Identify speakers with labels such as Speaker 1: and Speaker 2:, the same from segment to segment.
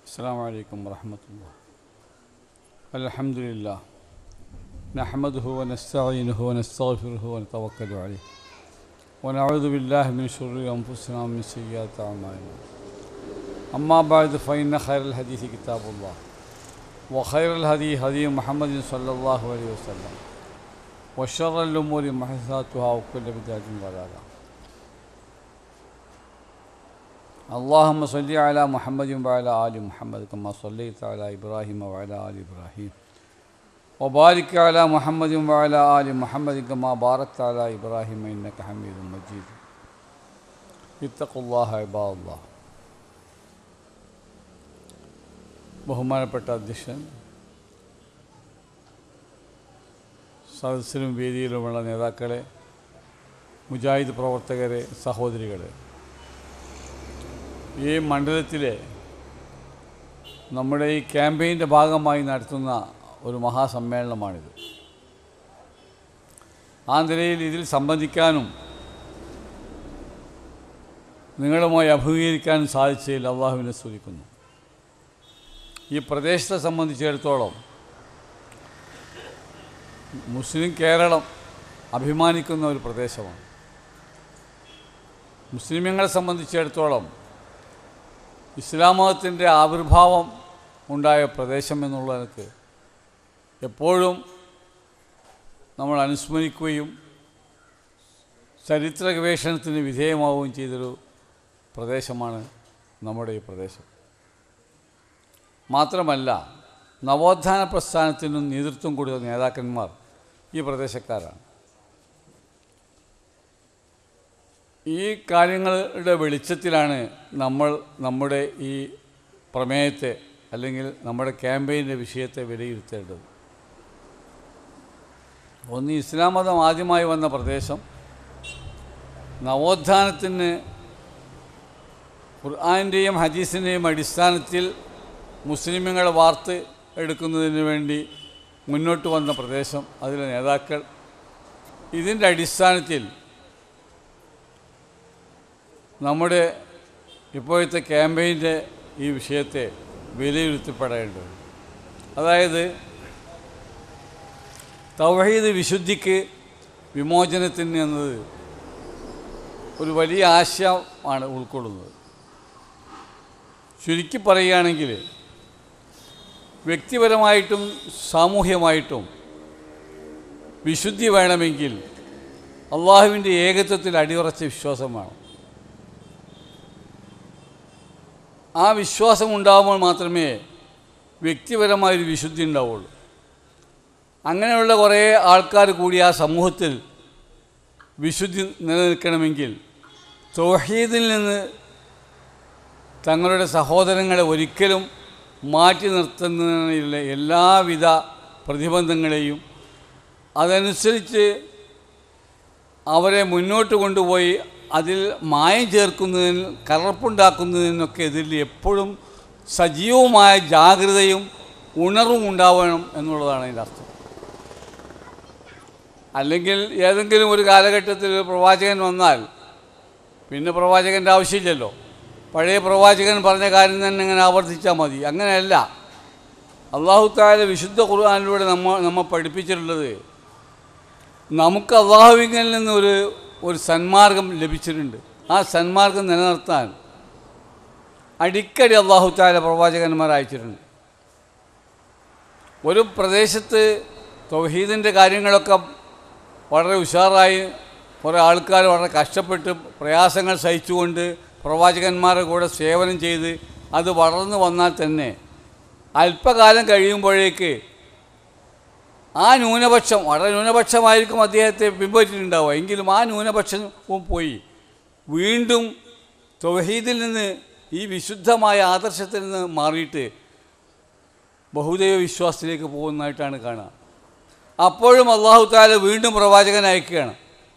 Speaker 1: السلام عليكم ورحمة الله الحمد لله نحمده ونستعينه ونستغفره ونتوكل عليه ونعوذ بالله من شرور أنفسنا ومن سيئات أعمالنا أما بعد فإن خير الحديث كتاب الله وخير الهدي هدي محمد صلى الله عليه وسلم وشر الأمور محدثاتها وكل بدعة ضلالة اللهم صل على محمد وعلى آل محمد كما صليت على إبراهيم وعلى آل إبراهيم وبارك على محمد وعلى آل محمد كما باركت على إبراهيم إنك حميد مجيد اتقوا الله عباد الله ബഹുമാനപ്പെട്ട അധ്യക്ഷൻ സദസ്സിലും വേദിയിലുമുള്ള നേതാക്കളെ മുജാഹിദ് പ്രവർത്തകരെ സഹോദരികളെ ഈ മണ്ഡലത്തിലെ നമ്മുടെ ഈ ക്യാമ്പയിൻ്റെ ഭാഗമായി നടത്തുന്ന ഒരു മഹാസമ്മേളനമാണിത് ആ നിലയിൽ ഇതിൽ സംബന്ധിക്കാനും നിങ്ങളുമായി അഭിമുഖീകരിക്കാനും സാധിച്ചതിൽ അള്ളാഹുവിനെ സ്തുതിക്കുന്നു ഈ പ്രദേശത്തെ സംബന്ധിച്ചിടത്തോളം മുസ്ലിം കേരളം അഭിമാനിക്കുന്ന ഒരു പ്രദേശമാണ് മുസ്ലിമങ്ങളെ സംബന്ധിച്ചിടത്തോളം ഇസ്ലാം മതത്തിൻ്റെ ആവിർഭാവം ഉണ്ടായ പ്രദേശം എന്നുള്ളതിനക്ക് എപ്പോഴും നമ്മൾ അനുസ്മരിക്കുകയും ചരിത്ര ഗവേഷണത്തിന് വിധേയമാവുകയും ചെയ്തൊരു പ്രദേശമാണ് നമ്മുടെ ഈ പ്രദേശം മാത്രമല്ല നവോത്ഥാന പ്രസ്ഥാനത്തിനും നേതൃത്വം കൊടുത്ത നേതാക്കന്മാർ ഈ പ്രദേശക്കാരാണ് ഈ കാര്യങ്ങളുടെ വെളിച്ചത്തിലാണ് നമ്മൾ നമ്മുടെ ഈ പ്രമേയത്തെ അല്ലെങ്കിൽ നമ്മുടെ ക്യാമ്പയിൻ്റെ വിഷയത്തെ വിലയിരുത്തേണ്ടത് ഒന്ന് ഇസ്ലാം മതം ആദ്യമായി വന്ന പ്രദേശം നവോത്ഥാനത്തിന് ഖുർആാൻ്റെയും ഹദീസിൻ്റെയും അടിസ്ഥാനത്തിൽ മുസ്ലിമുകളെ വാർത്ത് എടുക്കുന്നതിന് വേണ്ടി മുന്നോട്ട് വന്ന പ്രദേശം അതിലെ നേതാക്കൾ ഇതിൻ്റെ അടിസ്ഥാനത്തിൽ നമ്മുടെ ഇപ്പോഴത്തെ ക്യാമ്പയിൻ്റെ ഈ വിഷയത്തെ വിലയിരുത്തപ്പെടേണ്ടത് അതായത് തൗഹീദ് വിശുദ്ധിക്ക് വിമോചനത്തിന് എന്നത് ഒരു വലിയ ആശയമാണ് ഉൾക്കൊള്ളുന്നത് ചുരുക്കി പറയുകയാണെങ്കിൽ വ്യക്തിപരമായിട്ടും സാമൂഹ്യമായിട്ടും വിശുദ്ധി വേണമെങ്കിൽ അള്ളാഹുവിൻ്റെ ഏകത്വത്തിൽ അടിയുറച്ച വിശ്വാസം വേണം ആ വിശ്വാസം ഉണ്ടാകുമ്പോൾ മാത്രമേ വ്യക്തിപരമായൊരു വിശുദ്ധി ഉണ്ടാവുള്ളൂ അങ്ങനെയുള്ള കുറേ ആൾക്കാർ കൂടി ആ സമൂഹത്തിൽ വിശുദ്ധി നിലനിൽക്കണമെങ്കിൽ തൗഹീദിൽ നിന്ന് തങ്ങളുടെ സഹോദരങ്ങളെ ഒരിക്കലും മാറ്റി നിർത്തുന്നതിനുള്ള എല്ലാവിധ പ്രതിബന്ധങ്ങളെയും അതനുസരിച്ച് അവരെ മുന്നോട്ട് കൊണ്ടുപോയി അതിൽ മായം ചേർക്കുന്നതിന് കലർപ്പുണ്ടാക്കുന്നതിനൊക്കെ എതിരിൽ എപ്പോഴും സജീവമായ ജാഗ്രതയും ഉണർവും ഉണ്ടാവണം എന്നുള്ളതാണ് അതിൻ്റെ അർത്ഥം അല്ലെങ്കിൽ ഏതെങ്കിലും ഒരു കാലഘട്ടത്തിൽ ഒരു പ്രവാചകൻ വന്നാൽ പിന്നെ പ്രവാചകൻ്റെ ആവശ്യമില്ലല്ലോ പഴയ പ്രവാചകൻ പറഞ്ഞ കാര്യം തന്നെ ഇങ്ങനെ ആവർത്തിച്ചാൽ മതി അങ്ങനെയല്ല അള്ളാഹു താല വിശുദ്ധ ഖുർആാനിലൂടെ നമ്മ നമ്മെ പഠിപ്പിച്ചിട്ടുള്ളത് നമുക്ക് അള്ളാഹുവിങ്കിൽ നിന്ന് ഒരു ഒരു സന്മാർഗം ലഭിച്ചിട്ടുണ്ട് ആ സന്മാർഗം നിലനിർത്താൻ അടിക്കടി അള്ളാഹു താല പ്രവാചകന്മാർ അയച്ചിട്ടുണ്ട് ഒരു പ്രദേശത്ത് തൗഹീദിൻ്റെ കാര്യങ്ങളൊക്കെ വളരെ ഉഷാറായി കുറേ ആൾക്കാർ വളരെ കഷ്ടപ്പെട്ട് പ്രയാസങ്ങൾ സഹിച്ചുകൊണ്ട് പ്രവാചകന്മാരുടെ കൂടെ സേവനം ചെയ്ത് അത് വളർന്നു വന്നാൽ തന്നെ അല്പകാലം കഴിയുമ്പോഴേക്ക് ആ ന്യൂനപക്ഷം വളരെ ന്യൂനപക്ഷമായിരിക്കും അദ്ദേഹത്തെ പിൻപറ്റിയിട്ടുണ്ടാവുക എങ്കിലും ആ ന്യൂനപക്ഷവും പോയി വീണ്ടും തൊഹീദിൽ നിന്ന് ഈ വിശുദ്ധമായ ആദർശത്തിൽ നിന്ന് മാറിയിട്ട് ബഹുദൈവ വിശ്വാസത്തിലേക്ക് പോകുന്നതായിട്ടാണ് കാണുക അപ്പോഴും അള്ളാഹു താല വീണ്ടും പ്രവാചകൻ അയക്കുകയാണ്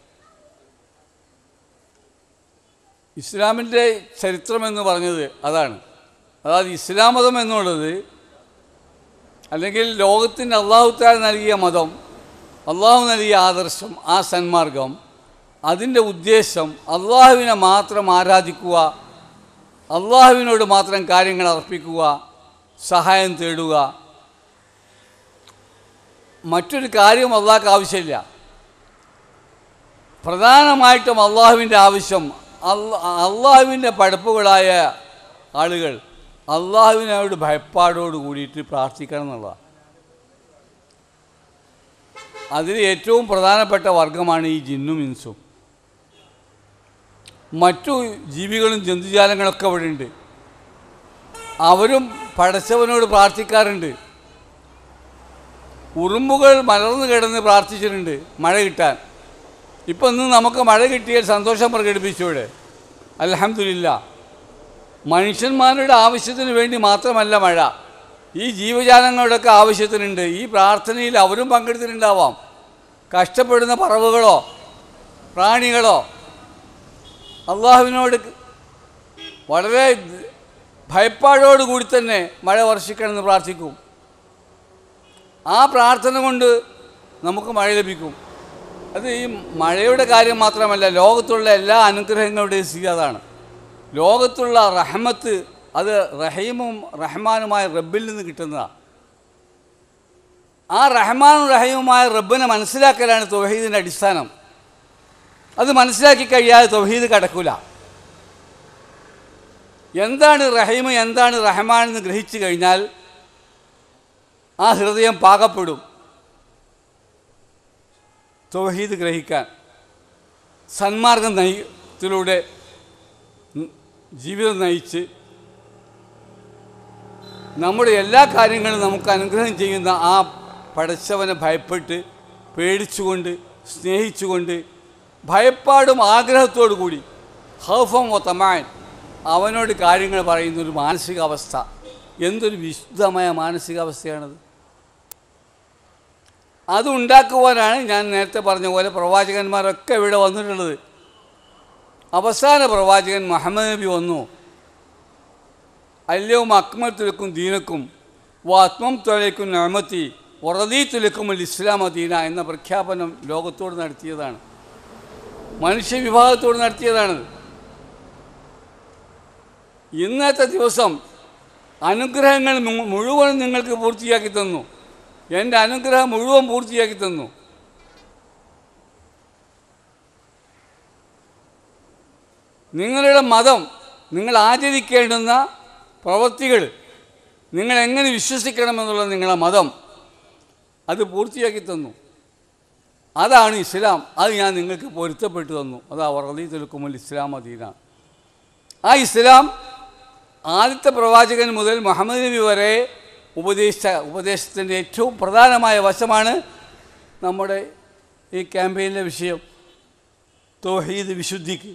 Speaker 1: ഇസ്ലാമിൻ്റെ ചരിത്രമെന്ന് പറഞ്ഞത് അതാണ് അതായത് ഇസ്ലാം മതം എന്നുള്ളത് അല്ലെങ്കിൽ ലോകത്തിന് അള്ളാഹുത്താൽ നൽകിയ മതം അള്ളാഹു നൽകിയ ആദർശം ആ സന്മാർഗം അതിൻ്റെ ഉദ്ദേശം അള്ളാഹുവിനെ മാത്രം ആരാധിക്കുക അള്ളാഹുവിനോട് മാത്രം കാര്യങ്ങൾ അർപ്പിക്കുക സഹായം തേടുക മറ്റൊരു കാര്യം അള്ളാഹ്ക്ക് ആവശ്യമില്ല പ്രധാനമായിട്ടും അള്ളാഹുവിൻ്റെ ആവശ്യം അല്ല അള്ളാഹുവിൻ്റെ പടപ്പുകളായ ആളുകൾ അള്ളാഹുവിനോട് ഭയപ്പാടോട് കൂടിയിട്ട് പ്രാർത്ഥിക്കണം എന്നുള്ളതാണ് അതിൽ ഏറ്റവും പ്രധാനപ്പെട്ട വർഗമാണ് ഈ ജിന്നും ഇൻസും മറ്റു ജീവികളും ജന്തുജാലങ്ങളൊക്കെ ഇവിടെ ഉണ്ട് അവരും പടച്ചവനോട് പ്രാർത്ഥിക്കാറുണ്ട് ഉറുമ്പുകൾ മലർന്നു കിടന്ന് പ്രാർത്ഥിച്ചിട്ടുണ്ട് മഴ കിട്ടാൻ ഇപ്പം ഇന്ന് നമുക്ക് മഴ കിട്ടിയാൽ സന്തോഷം പ്രകടിപ്പിച്ചൂടെ അലഹമില്ല മനുഷ്യന്മാരുടെ ആവശ്യത്തിന് വേണ്ടി മാത്രമല്ല മഴ ഈ ജീവജാലങ്ങളുടെയൊക്കെ ആവശ്യത്തിനുണ്ട് ഈ പ്രാർത്ഥനയിൽ അവരും പങ്കെടുത്തിട്ടുണ്ടാവാം കഷ്ടപ്പെടുന്ന പറവുകളോ പ്രാണികളോ അള്ളാഹുവിനോട് വളരെ ഭയപ്പാടോടുകൂടി തന്നെ മഴ വർഷിക്കണമെന്ന് പ്രാർത്ഥിക്കും ആ പ്രാർത്ഥന കൊണ്ട് നമുക്ക് മഴ ലഭിക്കും അത് ഈ മഴയുടെ കാര്യം മാത്രമല്ല ലോകത്തുള്ള എല്ലാ അനുഗ്രഹങ്ങളുടെയും സ്ഥിതി അതാണ് ലോകത്തുള്ള റഹ്മത്ത് അത് റഹീമും റഹ്മാനുമായ റബ്ബിൽ നിന്ന് കിട്ടുന്നതാണ് ആ റഹ്മാനും റഹീമുമായ റബ്ബിനെ മനസ്സിലാക്കലാണ് തൊഹീദിൻ്റെ അടിസ്ഥാനം അത് മനസ്സിലാക്കി കഴിയാതെ തൊഹീദ് കടക്കൂല എന്താണ് റഹീം എന്താണ് റഹ്മാൻ എന്ന് ഗ്രഹിച്ചു കഴിഞ്ഞാൽ ആ ഹൃദയം പാകപ്പെടും തൊഹീദ് ഗ്രഹിക്കാൻ സന്മാർഗം നയത്തിലൂടെ ജീവിതം നയിച്ച് നമ്മുടെ എല്ലാ കാര്യങ്ങളും നമുക്ക് അനുഗ്രഹം ചെയ്യുന്ന ആ പടച്ചവനെ ഭയപ്പെട്ട് പേടിച്ചുകൊണ്ട് സ്നേഹിച്ചുകൊണ്ട് ഭയപ്പാടും ആഗ്രഹത്തോടു കൂടി ഹൗഫം ഓ തമാൻ അവനോട് കാര്യങ്ങൾ പറയുന്ന ഒരു മാനസികാവസ്ഥ എന്തൊരു വിശുദ്ധമായ മാനസികാവസ്ഥയാണത് അതുണ്ടാക്കുവാനാണ് ഞാൻ നേരത്തെ പറഞ്ഞ പോലെ പ്രവാചകന്മാരൊക്കെ ഇവിടെ വന്നിട്ടുള്ളത് അവസാന പ്രവാചകൻ മുഹമ്മദ് നബി വന്നു അല്ലവും അക്മൽ തുലക്കും ദീനക്കും വാത്മം തുലയ്ക്കും നമത്തി ഉറദീ തുലക്കും ഇസ്ലാമ ദീന എന്ന പ്രഖ്യാപനം ലോകത്തോട് നടത്തിയതാണ് മനുഷ്യ വിഭാഗത്തോട് നടത്തിയതാണ് ഇന്നത്തെ ദിവസം അനുഗ്രഹങ്ങൾ മു- മുഴുവൻ നിങ്ങൾക്ക് പൂർത്തിയാക്കി തന്നു എൻ്റെ അനുഗ്രഹം മുഴുവൻ പൂർത്തിയാക്കി തന്നു നിങ്ങളുടെ മതം നിങ്ങൾ ആചരിക്കേണ്ടുന്ന പ്രവൃത്തികൾ നിങ്ങൾ എങ്ങനെ വിശ്വസിക്കണമെന്നുള്ള നിങ്ങളുടെ മതം അത് പൂർത്തിയാക്കി തന്നു അതാണ് ഇസ്ലാം അത് ഞാൻ നിങ്ങൾക്ക് പൊരുത്തപ്പെട്ടു തന്നു അതാ വറദീ തുലക്കുമൽ ഇസ്ലാം അദീന ആ ഇസ്ലാം ആദ്യത്തെ പ്രവാചകൻ മുതൽ മുഹമ്മദ് നബി വരെ ഉപദേശിച്ച ഉപദേശത്തിൻ്റെ ഏറ്റവും പ്രധാനമായ വശമാണ് നമ്മുടെ ഈ ക്യാമ്പയിനിലെ വിഷയം തോഹീദ് വിശുദ്ധിക്ക്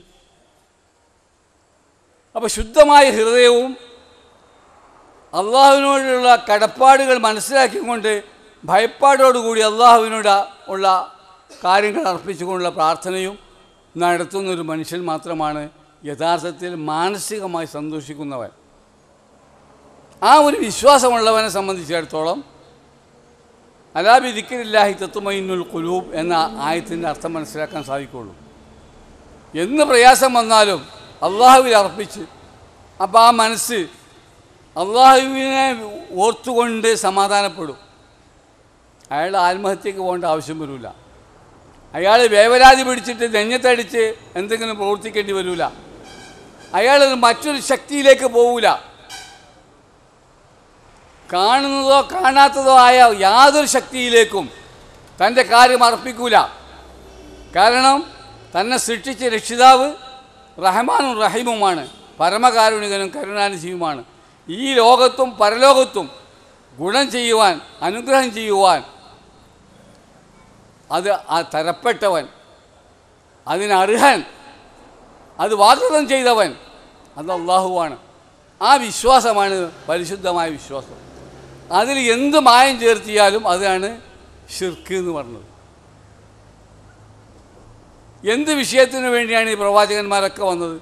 Speaker 1: അപ്പോൾ ശുദ്ധമായ ഹൃദയവും അള്ളാഹുവിനോടുള്ള കടപ്പാടുകൾ മനസ്സിലാക്കിക്കൊണ്ട് ഭയപ്പാടോടുകൂടി അള്ളാഹുവിനോട് ഉള്ള കാര്യങ്ങൾ അർപ്പിച്ചുകൊണ്ടുള്ള പ്രാർത്ഥനയും നടത്തുന്നൊരു മനുഷ്യൻ മാത്രമാണ് യഥാർത്ഥത്തിൽ മാനസികമായി സന്തോഷിക്കുന്നവൻ ആ ഒരു വിശ്വാസമുള്ളവനെ സംബന്ധിച്ചിടത്തോളം അലാബി ദിക്കരില്ലാഹി തത്തുമൈനുൽ കുലൂബ് എന്ന ആയത്തിൻ്റെ അർത്ഥം മനസ്സിലാക്കാൻ സാധിക്കുള്ളൂ എന്ന് പ്രയാസം വന്നാലും അള്ളാഹുവിൽ അർപ്പിച്ച് അപ്പോൾ ആ മനസ്സ് അള്ളാഹുവിനെ ഓർത്തുകൊണ്ട് സമാധാനപ്പെടും അയാൾ ആത്മഹത്യക്ക് പോകേണ്ട ആവശ്യം വരില്ല അയാൾ വേവലാതി പിടിച്ചിട്ട് നെഞ്ഞത്തടിച്ച് എന്തെങ്കിലും പ്രവർത്തിക്കേണ്ടി വരില്ല അയാൾ മറ്റൊരു ശക്തിയിലേക്ക് പോവില്ല കാണുന്നതോ കാണാത്തതോ ആയ യാതൊരു ശക്തിയിലേക്കും തൻ്റെ കാര്യം അർപ്പിക്കൂല കാരണം തന്നെ സൃഷ്ടിച്ച രക്ഷിതാവ് റഹ്മാനും റഹീമുമാണ് പരമകാരുണികനും കരുണാനിധിയുമാണ് ഈ ലോകത്തും പരലോകത്തും ഗുണം ചെയ്യുവാൻ അനുഗ്രഹം ചെയ്യുവാൻ അത് ആ തരപ്പെട്ടവൻ അതിനർഹൻ അത് വാഗ്ദത്തം ചെയ്തവൻ അത് അള്ളാഹുവാണ് ആ വിശ്വാസമാണ് പരിശുദ്ധമായ വിശ്വാസം അതിൽ എന്ത് മായം ചേർത്തിയാലും അതാണ് ഷിർക്ക് എന്ന് പറഞ്ഞത് എന്ത് വിഷയത്തിന് വേണ്ടിയാണ് ഈ പ്രവാചകന്മാരൊക്കെ വന്നത്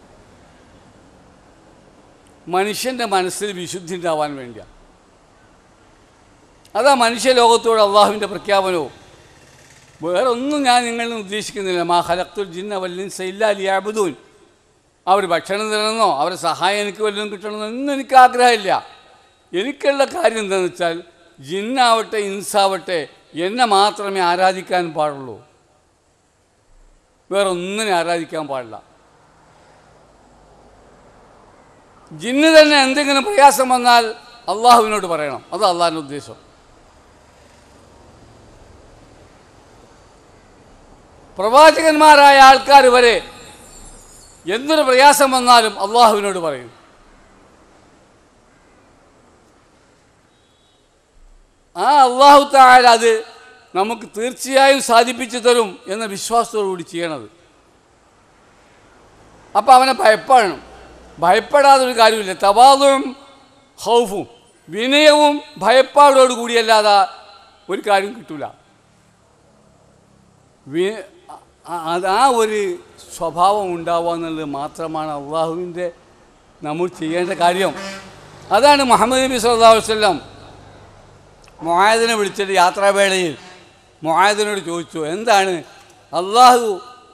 Speaker 1: മനുഷ്യൻ്റെ മനസ്സിൽ വിശുദ്ധി ഉണ്ടാവാൻ വേണ്ടിയാണ് അതാ മനുഷ്യ ലോകത്തോട് അള്ളാഹുവിൻ്റെ പ്രഖ്യാപനവും വേറെ ഒന്നും ഞാൻ നിങ്ങളിൽ നിന്ന് ഉദ്ദേശിക്കുന്നില്ല മാ ഹലക്തുൽ ജിന്ന വല്ലിൻ സൈല്ലാലിയാബുദൂൻ അവർ ഭക്ഷണം തരണമെന്നോ അവരെ സഹായം എനിക്ക് വല്ലതും കിട്ടണമെന്നോ ഒന്നും എനിക്ക് ആഗ്രഹമില്ല എനിക്കുള്ള കാര്യം എന്താണെന്ന് വെച്ചാൽ ജിന്നാവട്ടെ ഇൻസാവട്ടെ എന്നെ മാത്രമേ ആരാധിക്കാൻ പാടുള്ളൂ വേറെ ഒന്നിനെ ആരാധിക്കാൻ പാടില്ല ജിന്ന് തന്നെ എന്തെങ്കിലും പ്രയാസം വന്നാൽ അള്ളാഹുവിനോട് പറയണം അത് അള്ളാഹിൻ്റെ ഉദ്ദേശം പ്രവാചകന്മാരായ ആൾക്കാർ വരെ എന്തൊരു പ്രയാസം വന്നാലും അള്ളാഹുവിനോട് പറയും ആ അള്ളാഹു തായാൽ അത് നമുക്ക് തീർച്ചയായും സാധിപ്പിച്ചു തരും എന്ന വിശ്വാസത്തോടു കൂടി ചെയ്യണത് അപ്പോൾ അവനെ ഭയപ്പെടണം ഭയപ്പെടാതെ ഒരു കാര്യമില്ല തവാതും ഹൗഫും വിനയവും ഭയപ്പാടോടു കൂടിയല്ലാതെ ഒരു കാര്യം കിട്ടൂല വി ആ- അത് ആ ഒരു സ്വഭാവം ഉണ്ടാവുക എന്നുള്ളത് മാത്രമാണ് അള്ളാഹുവിൻ്റെ നമ്മൾ ചെയ്യേണ്ട കാര്യം അതാണ് മുഹമ്മദ് നബി സല്ലല്ലാഹു അലൈഹി വസല്ലം മുആദിനെ വിളിച്ചിട്ട് യാത്രാവേളയിൽ മുആദിനോട് ചോദിച്ചു എന്താണ് അള്ളാഹു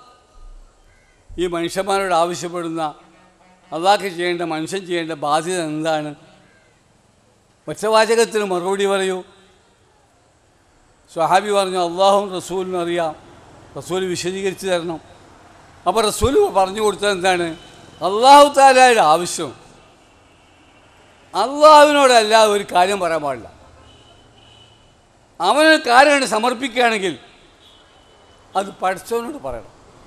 Speaker 1: ഈ മനുഷ്യന്മാരോട് ആവശ്യപ്പെടുന്ന അള്ളാഹ്ക്ക് ചെയ്യേണ്ട മനുഷ്യൻ ചെയ്യേണ്ട ബാധ്യത എന്താണ് ഒറ്റവാചകത്തിന് മറുപടി പറയൂ സ്വഹാബി പറഞ്ഞു അള്ളാഹും റസൂലിനും അറിയാം റസൂൽ വിശദീകരിച്ച് തരണം അപ്പോൾ റസൂൽ പറഞ്ഞു കൊടുത്തത് എന്താണ് അള്ളാഹു താലയുടെ ആവശ്യം അള്ളാഹുവിനോടല്ലാതെ ഒരു കാര്യം പറയാൻ പാടില്ല അവനൊരു കാര്യം സമർപ്പിക്കുകയാണെങ്കിൽ അത് പഠിച്ചവനോട് പറയണം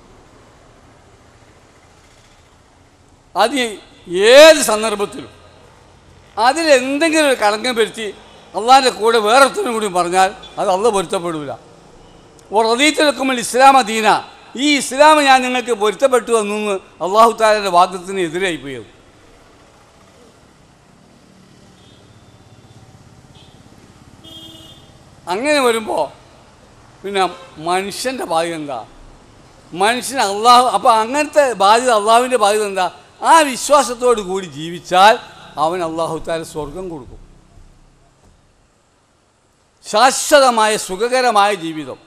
Speaker 1: അത് ഏത് സന്ദർഭത്തിലും അതിലെന്തെങ്കിലും ഒരു കളങ്കം വരുത്തി അള്ളാഹിൻ്റെ കൂടെ വേറൊരുത്തനും കൂടി പറഞ്ഞാൽ അത് അള്ള പൊരുത്തപ്പെടില്ല റദീത്തിലെക്കുമ്പോൾ ഇസ്ലാം അദീന ഈ ഇസ്ലാം ഞാൻ നിങ്ങൾക്ക് പൊരുത്തപ്പെട്ടു എന്നു അള്ളാഹു താലയുടെ വാദത്തിന് എതിരായി പോയത് അങ്ങനെ വരുമ്പോൾ പിന്നെ മനുഷ്യൻ്റെ ബാധ്യത എന്താ മനുഷ്യൻ അള്ളാഹു അപ്പോൾ അങ്ങനത്തെ ബാധ്യത അള്ളാഹുവിൻ്റെ ബാധ്യത എന്താ ആ വിശ്വാസത്തോടു കൂടി ജീവിച്ചാൽ അവൻ അള്ളാഹു താല സ്വർഗം കൊടുക്കും ശാശ്വതമായ സുഖകരമായ ജീവിതം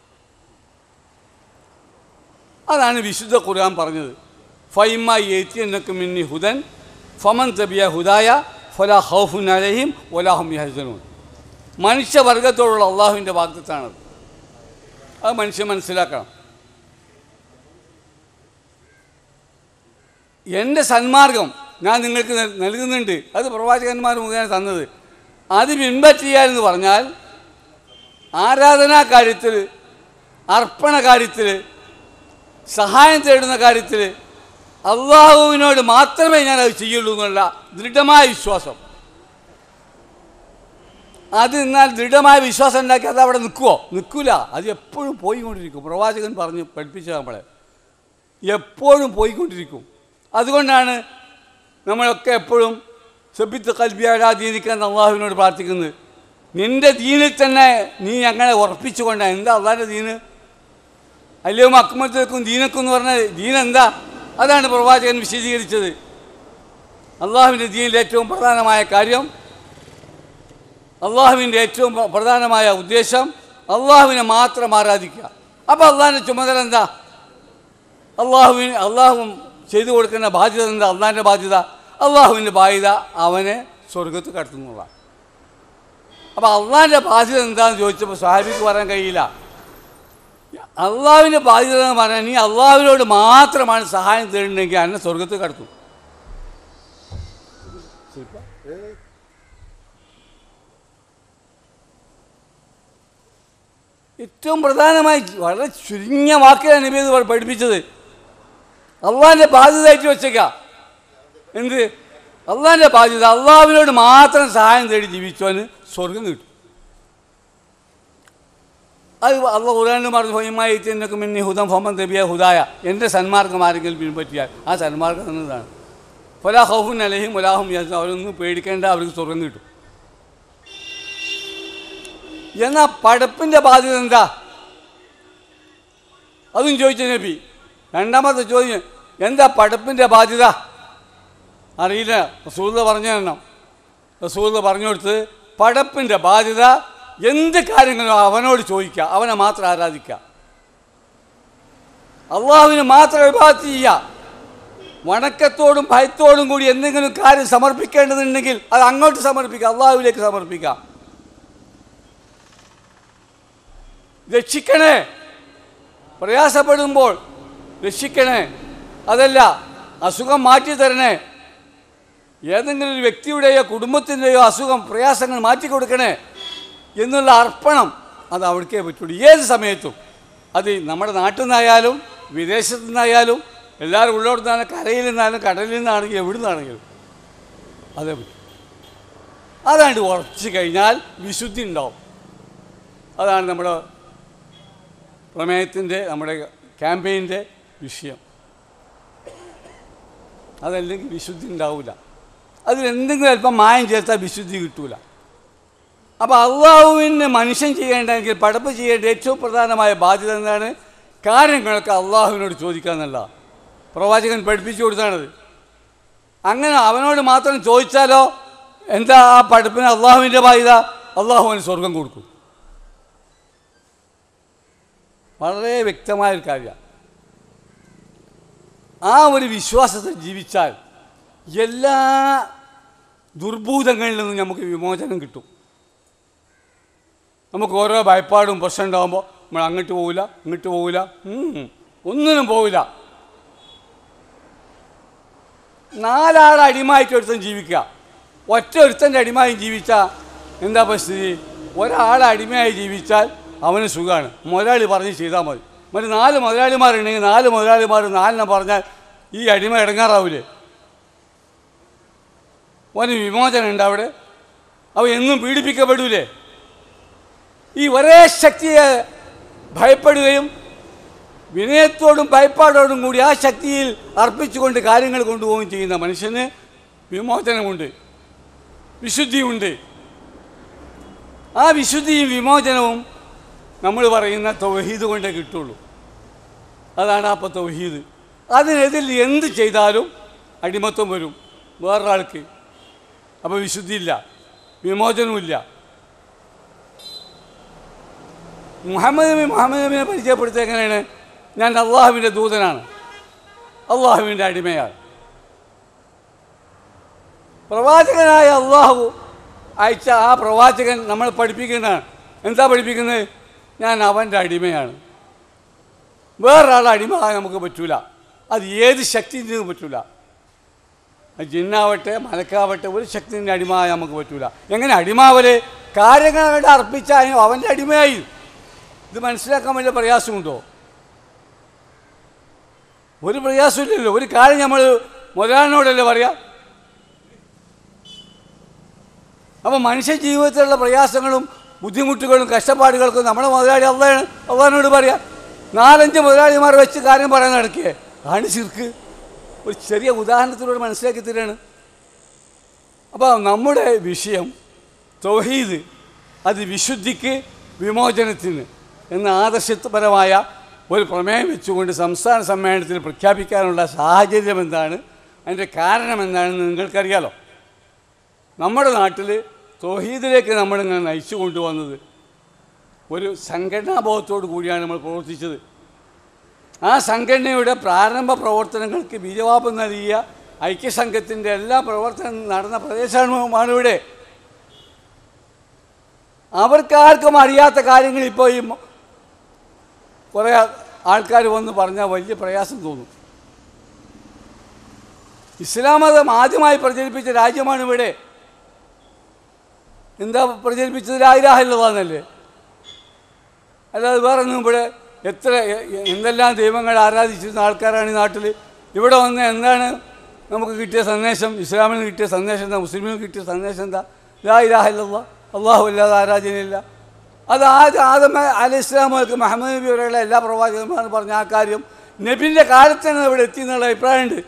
Speaker 1: അതാണ് വിശുദ്ധ ഖുർആൻ പറഞ്ഞത് ഫൈമ എത്തിയനക്ക് മിന്നി ഹുദൻ ഫമൻ തബിയ ഹുദായ ഫലാ ഹൗഫുൻ അലഹിം ഒലാഹും യഹസനൂൻ മനുഷ്യവർഗത്തോടുള്ള അള്ളാഹുവിൻ്റെ വാഗ്ദത്താണത് അത് മനുഷ്യൻ മനസ്സിലാക്കണം എൻ്റെ സന്മാർഗം ഞാൻ നിങ്ങൾക്ക് നൽ- നൽകുന്നുണ്ട് അത് പ്രവാചകന്മാർ മുഖേന തന്നത് അത് പിൻപറ്റുക എന്ന് പറഞ്ഞാൽ ആരാധനാ കാര്യത്തിൽ അർപ്പണ കാര്യത്തിൽ സഹായം തേടുന്ന കാര്യത്തിൽ അള്ളാഹുവിനോട് മാത്രമേ ഞാൻ അത് ചെയ്യുള്ളൂ എന്നുള്ള ദൃഢമായ വിശ്വാസം അത് എന്നാൽ ദൃഢമായ വിശ്വാസം ഉണ്ടാക്കി അത് അവിടെ നിൽക്കുമോ നിൽക്കില്ല അത് എപ്പോഴും പോയിക്കൊണ്ടിരിക്കും പ്രവാചകൻ പറഞ്ഞ് പഠിപ്പിച്ച നമ്മളെ എപ്പോഴും പോയിക്കൊണ്ടിരിക്കും അതുകൊണ്ടാണ് നമ്മളൊക്കെ എപ്പോഴും സബിത്ത് കൽബിയാടാ ദീനിക്കാൻ അള്ളാഹുവിനോട് പ്രാർത്ഥിക്കുന്നത് നിൻ്റെ ദീനിൽ തന്നെ നീ ഞങ്ങളെ ഉറപ്പിച്ചുകൊണ്ടാണ് എന്താ അള്ളാഹിൻ്റെ ദീന് അല്ലയോ അക്മത്തേക്കും ദീനക്കും എന്ന് പറഞ്ഞ ദീൻ എന്താ അതാണ് പ്രവാചകൻ വിശദീകരിച്ചത് അള്ളാഹുവിൻ്റെ ദീനിൽ ഏറ്റവും പ്രധാനമായ കാര്യം അള്ളാഹുവിൻ്റെ ഏറ്റവും പ്ര- പ്രധാനമായ ഉദ്ദേശം അള്ളാഹുവിനെ മാത്രം ആരാധിക്കുക അപ്പോൾ അള്ളാഹിൻ്റെ ചുമതല എന്താ അള്ളാഹുവിന് അള്ളാഹു ചെയ്തു കൊടുക്കുന്ന ബാധ്യത എന്താ അള്ളാഹിൻ്റെ ബാധ്യത അള്ളാഹുവിൻ്റെ ബാധ്യത അവനെ സ്വർഗത്ത് കടത്തുന്നുള്ള അപ്പോൾ അള്ളാഹിൻ്റെ ബാധ്യത എന്താണെന്ന് ചോദിച്ചപ്പോൾ സാഹിബിക്ക് പറയാൻ കഴിയില്ല അള്ളാഹുവിൻ്റെ ബാധ്യത എന്ന് പറഞ്ഞാൽ നീ അള്ളാഹുവിനോട് മാത്രമാണ് സഹായം തേടുന്നെങ്കിൽ എന്നെ സ്വർഗത്ത് കടത്തും ഏറ്റവും പ്രധാനമായി വളരെ ചുരുങ്ങിയ വാക്കിലാണ് നബി ഇത് പഠിപ്പിച്ചത് അള്ളാഹിൻ്റെ ബാധ്യതയായിട്ട് വെച്ചേക്കാം എന്ത് അള്ളാഹിൻ്റെ ബാധ്യത അള്ളാഹുവിനോട് മാത്രം സഹായം തേടി ജീവിച്ചവന് സ്വർഗം കിട്ടും അത് അള്ള ഖുറാനിൽ പറഞ്ഞു ഫൈമായി എന്നൊക്കെ മിന്നി ഹുദം ഫമൻ തബിയ ഹുദായ എൻ്റെ സന്മാർഗം ആരെങ്കിലും പിൻപറ്റിയാൽ ആ സന്മാർഗം എന്നതാണ് ഫലാ ഹൗഫുൻ അലഹിം ഒലാഹും യാസും അവരൊന്നും പേടിക്കേണ്ട അവർക്ക് സ്വർഗം കിട്ടും എന്നാൽ പടപ്പിൻ്റെ ബാധ്യത എന്താ അതും ചോദിച്ചു നബി രണ്ടാമത്തെ ചോദ്യം എന്താ പടപ്പിൻ്റെ ബാധ്യത അറിയില്ല റസൂല പറഞ്ഞു തരണം റസൂല പറഞ്ഞു കൊടുത്ത് പടപ്പിൻ്റെ ബാധ്യത എന്ത് കാര്യങ്ങളും അവനോട് ചോദിക്കുക അവനെ മാത്രം ആരാധിക്കുക അള്ളാഹുവിന് മാത്രം വിഭാഗത്ത് ചെയ്യുക വണക്കത്തോടും ഭയത്തോടും കൂടി എന്തെങ്കിലും കാര്യം സമർപ്പിക്കേണ്ടതുണ്ടെങ്കിൽ അത് അങ്ങോട്ട് സമർപ്പിക്കാം അള്ളാഹുവിലേക്ക് സമർപ്പിക്കാം രക്ഷിക്കണേ പ്രയാസപ്പെടുമ്പോൾ രക്ഷിക്കണേ അതല്ല അസുഖം മാറ്റി തരണേ ഏതെങ്കിലും ഒരു വ്യക്തിയുടെയോ കുടുംബത്തിൻ്റെയോ അസുഖം പ്രയാസങ്ങൾ മാറ്റി കൊടുക്കണേ എന്നുള്ള അർപ്പണം അത് അവിടേക്കേ പറ്റുള്ളൂ ഏത് സമയത്തും അത് നമ്മുടെ നാട്ടിൽ നിന്നായാലും വിദേശത്തു നിന്നായാലും എല്ലാവരും ഉള്ളിടത്തു നിന്നാലും കരയിൽ നിന്നാലും കടലിൽ നിന്നാണെങ്കിലും എവിടെ നിന്നാണെങ്കിലും അതേ പറ്റും അതാണ്ട് ഉറച്ചു കഴിഞ്ഞാൽ വിശുദ്ധി ഉണ്ടാവും അതാണ് നമ്മുടെ പ്രമേയത്തിൻ്റെ നമ്മുടെ ക്യാമ്പയിൻ്റെ വിഷയം അതല്ലെങ്കിൽ വിശുദ്ധി ഉണ്ടാവില്ല അതിലെന്തെങ്കിലും അല്പം മായം ചേർത്താൽ വിശുദ്ധി കിട്ടൂല അപ്പോൾ അള്ളാഹുവിന് മനുഷ്യൻ ചെയ്യേണ്ടെങ്കിൽ പടപ്പ് ചെയ്യേണ്ട ഏറ്റവും പ്രധാനമായ ബാധ്യത എന്താണ് കാര്യങ്ങളൊക്കെ അള്ളാഹുവിനോട് ചോദിക്കുക എന്നല്ല പ്രവാചകൻ പഠിപ്പിച്ചു കൊടുത്താണത് അങ്ങനെ അവനോട് മാത്രം ചോദിച്ചാലോ എന്താ ആ പഠിപ്പിന് അള്ളാഹുവിൻ്റെ ബാധ്യത അള്ളാഹുവിന് സ്വർഗം കൊടുക്കും വളരെ വ്യക്തമായൊരു കാര്യമാണ് ആ ഒരു വിശ്വാസത്തിൽ ജീവിച്ചാൽ എല്ലാ ദുർഭൂതങ്ങളിൽ നിന്നും നമുക്ക് വിമോചനം കിട്ടും നമുക്ക് ഓരോ ഭയപ്പാടും പ്രശ്നം ഉണ്ടാകുമ്പോൾ നമ്മൾ അങ്ങോട്ട് പോവില്ല ഇങ്ങോട്ട് പോവില്ല ഉം, ഒന്നിനും പോവില്ല നാലാളെ അടിമായിട്ട് ഒരുത്തൻ ജീവിക്കുക ഒറ്റ ഒരുത്തൻ്റെ അടിമായി ജീവിച്ചാൽ എന്താ പരിസ്ഥിതി ഒരാളെ അടിമയായി ജീവിച്ചാൽ അവന് സുഖമാണ് മുതലാളി പറഞ്ഞ് ചെയ്താൽ മതി മറ്റു നാല് മുതലാളിമാരുണ്ടെങ്കിൽ നാല് മുതലാളിമാർ നാലിനെ പറഞ്ഞാൽ ഈ അടിമ ഇടങ്ങാറാവില്ലേ ഓന് വിമോചനം ഉണ്ട് അവിടെ അവ എന്നും പീഡിപ്പിക്കപ്പെടൂലേ ഈ ഒരേ ശക്തിയെ ഭയപ്പെടുകയും വിനയത്തോടും ഭയപ്പാടോടും കൂടി ആ ശക്തിയിൽ അർപ്പിച്ചുകൊണ്ട് കാര്യങ്ങൾ കൊണ്ടുപോവുകയും ചെയ്യുന്ന മനുഷ്യന് വിമോചനമുണ്ട് വിശുദ്ധിയുണ്ട് ആ വിശുദ്ധിയും വിമോചനവും നമ്മൾ പറയുന്ന തൗഹീദ് കൊണ്ടേ കിട്ടുള്ളൂ അതാണ് അപ്പോൾ തൗഹീദ് അതിനെതിൽ എന്ത് ചെയ്താലും അടിമത്വം വരും വേറൊരാൾക്ക് അപ്പോൾ വിശുദ്ധിയില്ല വിമോചനവുമില്ല മുഹമ്മദ് നബി മുഹമ്മദ് നബിനെ പരിചയപ്പെടുത്തിയ എങ്ങനെയാണ് ഞാൻ അള്ളാഹുവിൻ്റെ ദൂതനാണ് അള്ളാഹുവിൻ്റെ അടിമയാണ് പ്രവാചകനായ അള്ളാഹു അയച്ച ആ പ്രവാചകൻ നമ്മൾ പഠിപ്പിക്കുന്നതാണ് എന്താ പഠിപ്പിക്കുന്നത് ഞാൻ അവൻ്റെ അടിമയാണ് വേറൊരാളെ അടിമയാകാൻ നമുക്ക് പറ്റൂല അത് ഏത് ശക്തിൻ്റെയും പറ്റൂല അത് ജിന്നാവട്ടെ മലക്കാവട്ടെ ഒരു ശക്തിൻ്റെ അടിമയാകാൻ നമുക്ക് പറ്റൂല എങ്ങനെ അടിമാവല് കാര്യങ്ങളുടെ അർപ്പിച്ചാൽ അവൻ്റെ അടിമയായി ഇത് മനസ്സിലാക്കാൻ വലിയ പ്രയാസമുണ്ടോ ഒരു പ്രയാസമില്ലല്ലോ ഒരു കാര്യം നമ്മൾ മുതലാളിനോടല്ലേ പറയാ അപ്പോൾ മനുഷ്യ ജീവിതത്തിലുള്ള പ്രയാസങ്ങളും ബുദ്ധിമുട്ടുകളും കഷ്ടപ്പാടുകൾക്കും നമ്മുടെ മുതലാളി അള്ളാണ് അള്ളഹാനോട് പറയാം നാലഞ്ച് മുതലാളിമാർ വെച്ച് കാര്യം പറയാൻ നടക്കേ ആണ് ശിർക്ക് ഒരു ചെറിയ ഉദാഹരണത്തിലൂടെ മനസ്സിലാക്കി തരാണ് അപ്പോൾ നമ്മുടെ വിഷയം തൗഹീദ് അത് വിശുദ്ധിക്ക് വിമോചനത്തിന് എന്ന ആദർശപരമായ ഒരു പ്രമേയം വെച്ചുകൊണ്ട് സംസ്ഥാന സമ്മേളനത്തിൽ പ്രഖ്യാപിക്കാനുള്ള സാഹചര്യം എന്താണ് അതിൻ്റെ കാരണം എന്താണെന്ന് നിങ്ങൾക്കറിയാലോ നമ്മുടെ നാട്ടിൽ തൗഹീദിലേക്ക് നമ്മളിങ്ങനെ നയിച്ചു കൊണ്ടുവന്നത് ഒരു സംഘടനാബോധത്തോടു കൂടിയാണ് നമ്മൾ പ്രവർത്തിച്ചത് ആ സംഘടനയുടെ പ്രാരംഭ പ്രവർത്തനങ്ങൾക്ക് ബീജവാപം നൽകിയ ഐക്യസംഘത്തിൻ്റെ എല്ലാ പ്രവർത്തനം നടന്ന പ്രദേശമാണ് ഇവിടെ അവർക്കാർക്കും അറിയാത്ത കാര്യങ്ങൾ ഇപ്പോൾ ഈ മ- കുറേ ആൾക്കാർ വന്ന് പറഞ്ഞാൽ വലിയ പ്രയാസം തോന്നും ഇസ്ലാം മതം ആദ്യമായി പ്രചരിപ്പിച്ച രാജ്യമാണ് ഇവിടെ എന്താ പ്രചരിപ്പിച്ചത് ലായിരാഹില്ലതാന്നല്ലേ അല്ലാതെ വേറെ ഒന്നും ഇവിടെ എത്ര എ- എ- എന്തെല്ലാം ദൈവങ്ങൾ ആരാധിച്ചിരുന്ന ആൾക്കാരാണ് ഈ നാട്ടിൽ ഇവിടെ വന്ന് എന്താണ് നമുക്ക് കിട്ടിയ സന്ദേശം ഇസ്ലാമിന് കിട്ടിയ സന്ദേശം എന്താ മുസ്ലിമിന് കിട്ടിയ സന്ദേശം എന്താ ലാ ഇലാഹില്ല അള്ളാഹു അല്ലാതെ ആരാധനയില്ല അത് ആദ്യം ആദമ അലി ഇസ്ലാമുകൾക്ക് മുഹമ്മദ് നബി വരെയുള്ള എല്ലാ പ്രവാചകന്മാരും പറഞ്ഞ ആ കാര്യം നബിൻ്റെ കാലത്ത് തന്നെ ഇവിടെ എത്തി എന്നുള്ള അഭിപ്രായമുണ്ട്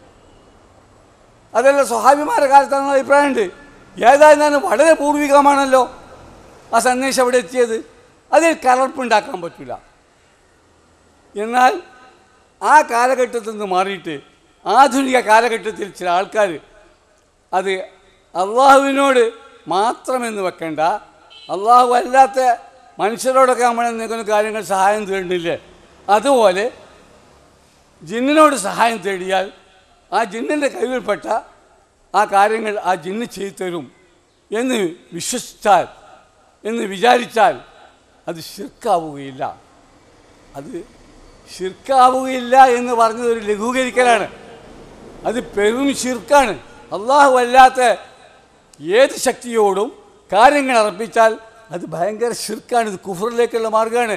Speaker 1: അതല്ല സ്വഹാബിമാരുടെ കാലത്താണെന്നുള്ള അഭിപ്രായമുണ്ട് ഏതായിരുന്നാലും വളരെ പൂർവികമാണല്ലോ ആ സന്ദേശം അവിടെ എത്തിയത് അതിൽ കലർപ്പുണ്ടാക്കാൻ പറ്റില്ല എന്നാൽ ആ കാലഘട്ടത്തിൽ നിന്ന് മാറിയിട്ട് ആധുനിക കാലഘട്ടത്തിൽ ചില ആൾക്കാർ അത് അള്ളാഹുവിനോട് മാത്രമെന്ന് വെക്കണ്ട അള്ളാഹു അല്ലാത്ത മനുഷ്യരോടൊക്കെ നമ്മൾ എന്തെങ്കിലും കാര്യങ്ങൾ സഹായം തേടുന്നില്ലേ അതുപോലെ ജിന്നിനോട് സഹായം തേടിയാൽ ആ ജിന്നിൻ്റെ കയ്യിൽപ്പെട്ട ആ കാര്യങ്ങൾ ആ ജിന്ന് ചെയ്തു തരും എന്ന് വിശ്വസിച്ചാൽ എന്ന് വിചാരിച്ചാൽ അത് ശിർക്കാവുകയില്ല അത് ശിർക്കാവുകയില്ല എന്ന് പറഞ്ഞത് ഒരു ലഘൂകരിക്കലാണ് അത് പെരും ശിർക്കാണ് അള്ളാഹു അല്ലാത്ത ഏത് ശക്തിയോടും കാര്യങ്ങൾ അർപ്പിച്ചാൽ അത് ഭയങ്കര ശിർക്കാണ് ഇത് കുഫറിലേക്കുള്ള മാർഗമാണ്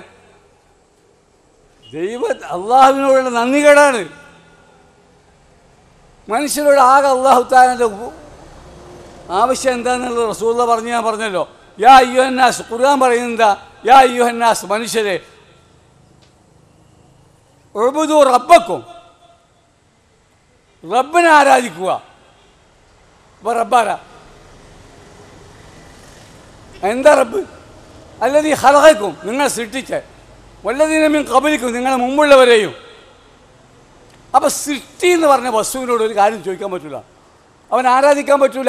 Speaker 1: ദൈവ അള്ളാഹുവിനോടുള്ള നന്ദികേടാണ് മനുഷ്യരോട് ആകെ അള്ളാഹു താലൻ്റെ ആവശ്യം എന്താണെന്നുള്ളത് റസൂള്ള പറഞ്ഞ് ഞാൻ പറഞ്ഞല്ലോ യാ അയ്യുഹന്നാസ് ഖുർആൻ പറയുന്നതാ യാ അയ്യുഹന്നാസ് മനുഷ്യരെ ഒഴുതു റബ്ബക്കും റബ്ബിനെ ആരാധിക്കുക അപ്പോൾ റബ്ബാരാ എന്താ റബ്ബ് അല്ലത് ഈ ഹലഹക്കും നിങ്ങൾ സൃഷ്ടിച്ച് വല്ലതിനും കബലിക്കും നിങ്ങളെ മുമ്പുള്ളവരെയും അപ്പോൾ സൃഷ്ടി എന്ന് പറഞ്ഞ വസ്തുവിനോട് ഒരു കാര്യം ചോദിക്കാൻ പറ്റില്ല അവൻ ആരാധിക്കാൻ പറ്റില്ല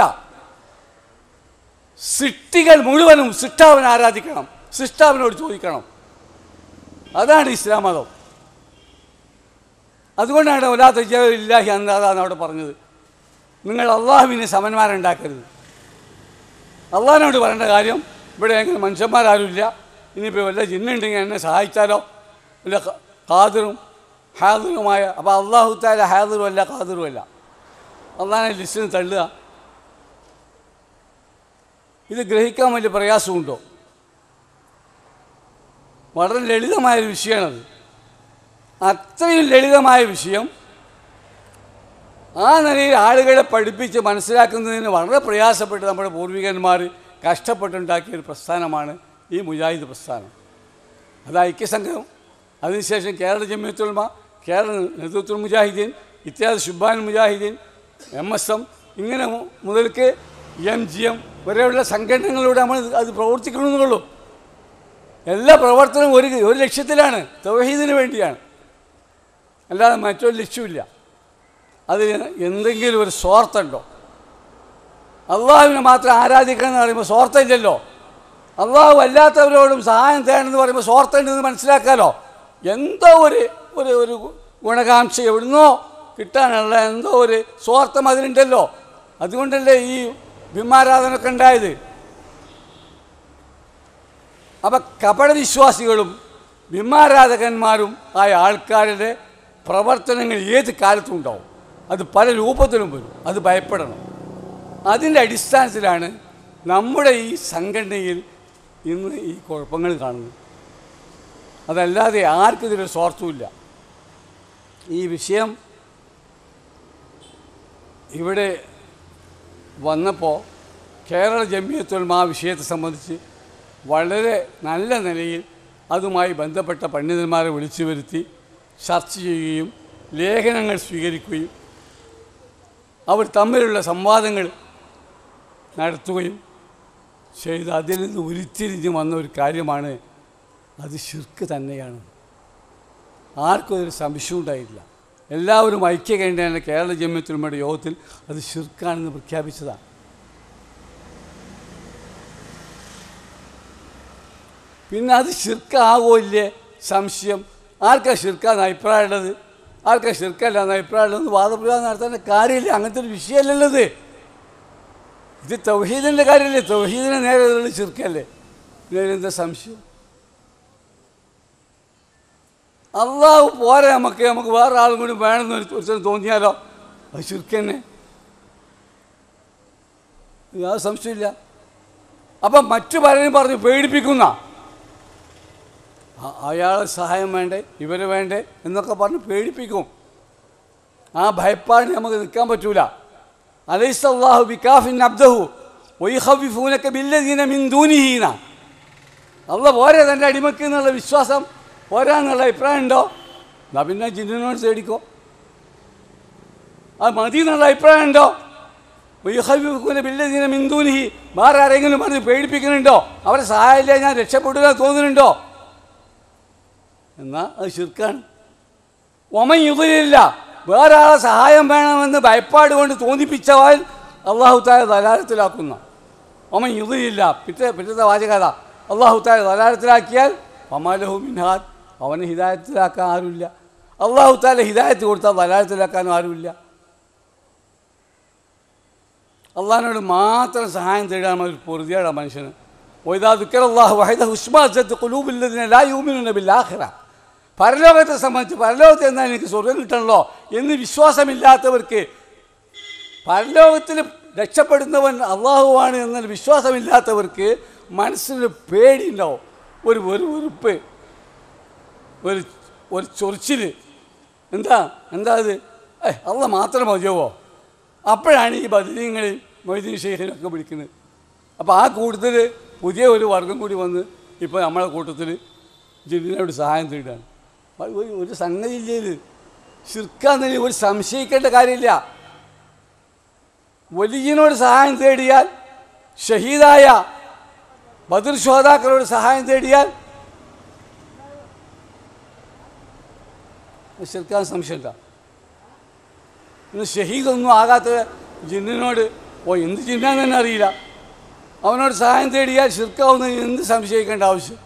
Speaker 1: സൃഷ്ടികൾ മുഴുവനും സൃഷ്ടാവിനെ ആരാധിക്കണം സൃഷ്ടാവിനോട് ചോദിക്കണം അതാണ് ഇസ്ലാം മതം അതുകൊണ്ടാണ് ഒലാത്ത ഇല്ലാഹി അന്നാതാണ് അവിടെ പറഞ്ഞത് നിങ്ങൾ അള്ളാഹുവിന് സമന്മാരുണ്ടാക്കരുത് അള്ളാഹിനോട് പറയേണ്ട കാര്യം ഇവിടെ എങ്ങനെ മനുഷ്യന്മാരാരുമില്ല ഇനിയിപ്പോൾ വല്ല ജിന്നുണ്ടെങ്കിൽ എന്നെ സഹായിച്ചാലോ വല്ല ഖാദിറും ഹാദിറുമായ അപ്പോൾ അള്ളാഹു താല ഹാദിറും അല്ല ഖാദിറും അല്ല അള്ളാഹിനെ ലിസ്റ്റിന് തള്ളുക ഇത് ഗ്രഹിക്കാൻ വലിയ പ്രയാസമുണ്ടോ വളരെ ലളിതമായൊരു വിഷയമാണത് അത്രയും ലളിതമായ വിഷയം ആ നിലയിൽ ആളുകളെ പഠിപ്പിച്ച് മനസ്സിലാക്കുന്നതിന് വളരെ പ്രയാസപ്പെട്ട് നമ്മുടെ പൂർവികന്മാർ കഷ്ടപ്പെട്ടുണ്ടാക്കിയ ഒരു പ്രസ്ഥാനമാണ് ഈ മുജാഹിദ് പ്രസ്ഥാനം അത് ഐക്യസംഘം അതിനുശേഷം കേരള ജമ്മിയത്തുൽമ കേരള നേതൃത്വ മുജാഹിദീൻ ഇത്യാദി ഷുബാൻ മുജാഹിദീൻ എം എസ് എം ഇങ്ങനെ മു- മുതൽക്ക് എം ജി എം വരെയുള്ള സംഘടനകളിലൂടെ നമ്മൾ അത് പ്രവർത്തിക്കണമെന്നുള്ളൂ എല്ലാ പ്രവർത്തനവും ഒരു ഒരു ലക്ഷ്യത്തിലാണ് തൗഹീദിന് വേണ്ടിയാണ് അല്ലാതെ മറ്റൊരു ലക്ഷ്യമില്ല അതിന് എന്തെങ്കിലും ഒരു സ്വാർത്ഥമുണ്ടോ അള്ളാഹുവിനെ മാത്രം ആരാധിക്കണം എന്ന് പറയുമ്പോൾ സ്വാർത്ഥമില്ലല്ലോ അള്ളാഹു അല്ലാത്തവരോടും സഹായം തേടണമെന്ന് പറയുമ്പോൾ സ്വാർത്ഥമുണ്ടെന്ന് മനസ്സിലാക്കാമല്ലോ എന്തോ ഒരു ഒരു ഒരു ഗുണകാംക്ഷ എവിടുന്നോ കിട്ടാനുള്ള എന്തോ ഒരു സ്വാർത്ഥം അതിലുണ്ടല്ലോ അതുകൊണ്ടല്ലേ ഈ ബിംബാരാധനൊക്കെ ഉണ്ടായത് അപ്പം കപടവിശ്വാസികളും ബിംബാരാധകന്മാരും ആയ ആൾക്കാരുടെ പ്രവർത്തനങ്ങൾ ഏത് കാലത്തും ഉണ്ടാവും അത് പല രൂപത്തിലും വരും അത് ഭയപ്പെടണം അതിൻ്റെ അടിസ്ഥാനത്തിലാണ് നമ്മുടെ ഈ സംഘടനയിൽ ഇന്ന് ഈ കുഴപ്പങ്ങൾ കാണുന്നത് അതല്ലാതെ ആർക്കും ഇതിലൊരു സ്വാർത്ഥവുമില്ല ഈ വിഷയം ഇവിടെ വന്നപ്പോൾ കേരള ജമിയത്തുൽമ ആ വിഷയത്തെ സംബന്ധിച്ച് വളരെ നല്ല നിലയിൽ അതുമായി ബന്ധപ്പെട്ട പണ്ഡിതന്മാരെ വിളിച്ചു വരുത്തി ചർച്ച ചെയ്യുകയും ലേഖനങ്ങൾ സ്വീകരിക്കുകയും അവർ തമ്മിലുള്ള സംവാദങ്ങൾ നടത്തുകയും ചെയ്ത് അതിൽ നിന്ന് ഉരുത്തിരിഞ്ഞ് വന്ന ഒരു കാര്യമാണ് അത് ശിർക്ക് തന്നെയാണ് ആർക്കും ഒരു സംശയം ഉണ്ടായില്ല എല്ലാവരും ഐക്യകേണ്ടതാണ് കേരള ജമ്യത്തിലുമയുടെ യോഗത്തിൽ അത് ശിർക്കാണെന്ന് പ്രഖ്യാപിച്ചതാണ് പിന്നെ അത് ശിർക്കാകോ ഇല്ലേ സംശയം ആർക്കാ ശിർക്കാന്ന് അഭിപ്രായമുള്ളത് ആർക്കാ ശിർക്കല്ല എന്ന് അഭിപ്രായമുള്ളതെന്ന് വാദപ്രയോഗം നടത്തേണ്ട കാര്യമില്ല അങ്ങനത്തെ ഒരു വിഷയമല്ലല്ലോ ഇത് ഇത് തൗഹീദിൻ്റെ കാര്യമല്ലേ തൗഹീദിനെ നേരെ ഉള്ള ശിർക്കല്ലേ ഇതിനെന്താ സംശയം അള്ളാഹു പോരെ നമുക്ക് നമുക്ക് വേറെ ആളും കൂടി വേണമെന്ന് ഒരു ഒരുത്തരം തോന്നിയാലോ അത് ശിർക്ക് യാതൊരു സംശയമില്ല അപ്പം മറ്റു പലരും പറഞ്ഞ് പേടിപ്പിക്കുന്ന അ- അയാളെ സഹായം വേണ്ടേ ഇവർ വേണ്ടേ എന്നൊക്കെ പറഞ്ഞ് പേടിപ്പിക്കും ആ ഭയപ്പാടിന് നമുക്ക് നിൽക്കാൻ പറ്റൂല അലൈസല്ലാഹു ബിക്കാഫിൻ അബ്ദഹു ഒയ്ഹവിഫൂനൊക്കെ ബില്ലദീന മിൻ ദൂനിഹീന അള്ള പോരെ തൻ്റെ അടിമക്ക് എന്നുള്ള വിശ്വാസം പോരാ എന്നുള്ള അഭിപ്രായം ഉണ്ടോ എന്നാ പിന്നെ ജിന്നിനോട് തേടിക്കോ അത് മതി എന്നുള്ള അഭിപ്രായം ഉണ്ടോ ഒയ്ഹവിഫൂന ബില്ലദീന മിൻ ദൂനിഹി വേറെ ആരെങ്കിലും പറഞ്ഞ് പേടിപ്പിക്കുന്നുണ്ടോ അവരെ സഹായമില്ല ഞാൻ രക്ഷപ്പെടില്ല തോന്നുന്നുണ്ടോ എന്നാൽ അത് ശിർക്കാണ് ഒമൻ യുഗലില്ല വേറെ ആളെ സഹായം വേണമെന്ന് ഭയപ്പാട് കൊണ്ട് തോന്നിപ്പിച്ചവാൽ അള്ളാഹു തായ ദലാലത്തിലാക്കുന്ന ഒമൻ യുഗലില്ല പിറ്റേ പിറ്റത്തെ വാചകത അള്ളാഹു തായ ദലാലത്തിലാക്കിയാൽ ഒമാലഹു മിൻഹാദ് അവനെ ഹിദായത്തിലാക്കാൻ ആരുമില്ല അള്ളാഹു താല ഹിദായത്ത് കൊടുത്താൽ ദലാലത്തിലാക്കാനും ആരുമില്ല അള്ളാഹിനോട് മാത്രം സഹായം തേടാൻ ഒരു പൊറുതിയാണ് മനുഷ്യന് വൈദാ ദുഃഖർ അള്ളാഹു വഹദ ഹുസ്മാസത്ത് കുലൂബില്ലതിനെ ലാ യൂമിനുന ബില്ലാഖിറ പരലോകത്തെ സംബന്ധിച്ച് പരലോകത്ത് എന്നാൽ എനിക്ക് സ്വർഗം കിട്ടണല്ലോ എന്ന് വിശ്വാസമില്ലാത്തവർക്ക് പരലോകത്തിൽ രക്ഷപ്പെടുന്നവൻ അള്ളാഹുവാണ് എന്നൊരു വിശ്വാസമില്ലാത്തവർക്ക് മനസ്സിന് പേടിയുണ്ടാവും ഒരു ഒരു വെറുപ്പ് ഒരു ഒരു ചൊറിച്ചിൽ എന്താ എന്താ അത് ഏ അള്ള മാത്രം മതിയാവോ അപ്പോഴാണ് ഈ ബദരീങ്ങളിൽ മൊയ്തീൻ ഷെയ്ഖിനൊക്കെ വിളിക്കുന്നത് അപ്പോൾ ആ കൂട്ടത്തിൽ പുതിയ ഒരു വർഗം കൂടി വന്ന് ഇപ്പോൾ നമ്മളെ കൂട്ടത്തിൽ ജില്ലിനോട് സഹായം തേടാണ് അത് ഒരു ഒരു സംഗതി ഇല്ല ഇത് ശിർക്കാന്നതിൽ ഒരു സംശയിക്കേണ്ട കാര്യമില്ല വലിയനോട് സഹായം തേടിയാൽ ഷഹീദായ ബദർ ശ്രോതാക്കളോട് സഹായം തേടിയാൽ ശിർക്കാൻ സംശയമില്ല ഇന്ന് ഷഹീദൊന്നും ആകാത്ത ജിന്നിനോട് ഓ എന്ത് ജിന്നാന്ന് തന്നെ അറിയില്ല അവനോട് സഹായം തേടിയാൽ ശിർക്കാവുന്നതിന് എന്ത് സംശയിക്കേണ്ട ആവശ്യം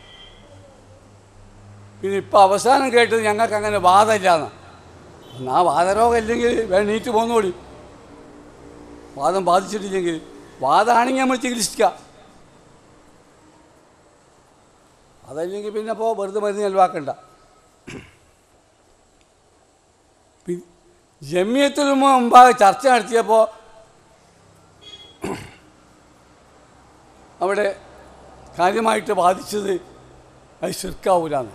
Speaker 1: പിന്നെ ഇപ്പോൾ അവസാനം കേട്ടത് ഞങ്ങൾക്ക് അങ്ങനെ വാദമില്ലാന്ന് എന്നാ വാദരോഗം ഇല്ലെങ്കിൽ വേണം നീറ്റ് പോന്നോളി വാദം ബാധിച്ചിട്ടില്ലെങ്കിൽ വാദമാണെങ്കിൽ നമ്മൾ ചികിത്സിക്കാം അതല്ലെങ്കിൽ പിന്നെ ഇപ്പോൾ വെറുതെ മരുന്ന് ചെലവാക്കണ്ട പി- ജമിയത്തിൽ മുമ്പാകെ ചർച്ച നടത്തിയപ്പോൾ അവിടെ കാര്യമായിട്ട് ബാധിച്ചത് അത് ശിർക്കാവൂലാണ്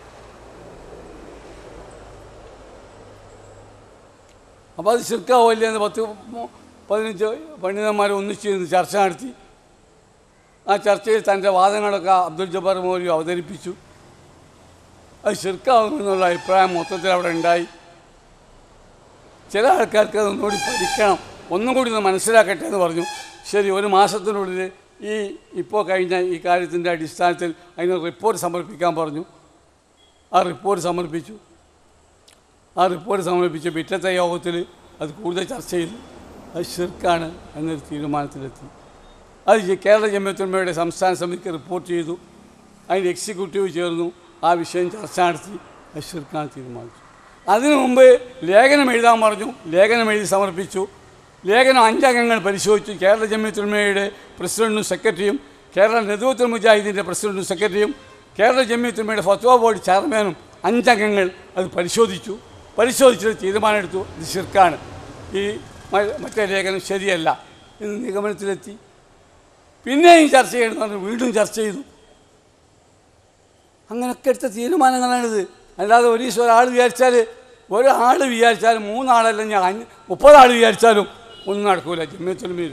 Speaker 1: അപ്പോൾ അത് ശിർക്കാവില്ല എന്ന് പത്ത് മു- പതിനഞ്ച് പണ്ഡിതന്മാർ ഒന്നിച്ചിരുന്ന് ചർച്ച നടത്തി ആ ചർച്ചയിൽ തൻ്റെ വാദങ്ങളൊക്കെ അബ്ദുൽ ജബ്ബാർ മൗലി അവതരിപ്പിച്ചു അത് ശിർക്കാവുമെന്നുള്ള അഭിപ്രായം മൊത്തത്തിൽ അവിടെ ഉണ്ടായി ചില ആൾക്കാർക്ക് അത് ഒന്നുകൂടി പഠിക്കണം ഒന്നും കൂടി ഒന്ന് മനസ്സിലാക്കട്ടെ എന്ന് പറഞ്ഞു ശരി ഒരു മാസത്തിനുള്ളിൽ ഈ ഇപ്പോൾ കഴിഞ്ഞ ഈ കാര്യത്തിൻ്റെ അടിസ്ഥാനത്തിൽ അതിന് റിപ്പോർട്ട് സമർപ്പിക്കാൻ പറഞ്ഞു ആ റിപ്പോർട്ട് സമർപ്പിച്ചു ആ റിപ്പോർട്ട് സമർപ്പിച്ച പിറ്റത്തെ യോഗത്തിൽ അത് കൂടുതൽ ചർച്ച ചെയ്തു അത് ഷിർക്കാണ് എന്നൊരു തീരുമാനത്തിലെത്തി അത് ഈ കേരള ജമ്യത്തുമ്മയുടെ സംസ്ഥാന സമിതിക്ക് റിപ്പോർട്ട് ചെയ്തു അതിൻ്റെ എക്സിക്യൂട്ടീവ് ചേർന്നു ആ വിഷയം ചർച്ച നടത്തി അത് ഷിർക്കാൻ തീരുമാനിച്ചു അതിനു മുമ്പ് ലേഖനം എഴുതാൻ പറഞ്ഞു ലേഖനം എഴുതി സമർപ്പിച്ചു ലേഖനം അഞ്ചംഗങ്ങൾ പരിശോധിച്ചു കേരള ജമ്യത്തുമ്മയുടെ പ്രസിഡന്റും സെക്രട്ടറിയും കേരള നെതുവത്തുൽ മുജാഹിദിൻ്റെ പ്രസിഡന്റും സെക്രട്ടറിയും കേരള ജമ്യത്തുമ്മയുടെ ഫത്വ ബോർഡ് ചെയർമാനും അഞ്ചംഗങ്ങൾ അത് പരിശോധിച്ചു പരിശോധിച്ചിട്ട് തീരുമാനമെടുത്തു ഇത് ശിർക്കാണ് ഈ മ- മറ്റേ ലേഖനം ശരിയല്ല എന്ന് നിഗമനത്തിലെത്തി പിന്നെയും ചർച്ച ചെയ്യണമെന്ന് പറഞ്ഞു വീണ്ടും ചർച്ച ചെയ്തു അങ്ങനെയൊക്കെ എടുത്ത തീരുമാനങ്ങളാണിത് അല്ലാതെ ഒരു ദിവസം ഒരാൾ വിചാരിച്ചാൽ ഒരാൾ വിചാരിച്ചാലും മൂന്നാളല്ല ഞാൻ അഞ്ച് മുപ്പതാൾ വിചാരിച്ചാലും ഒന്നും നടക്കൂല ജമ്മിയത്തുൽമീൽ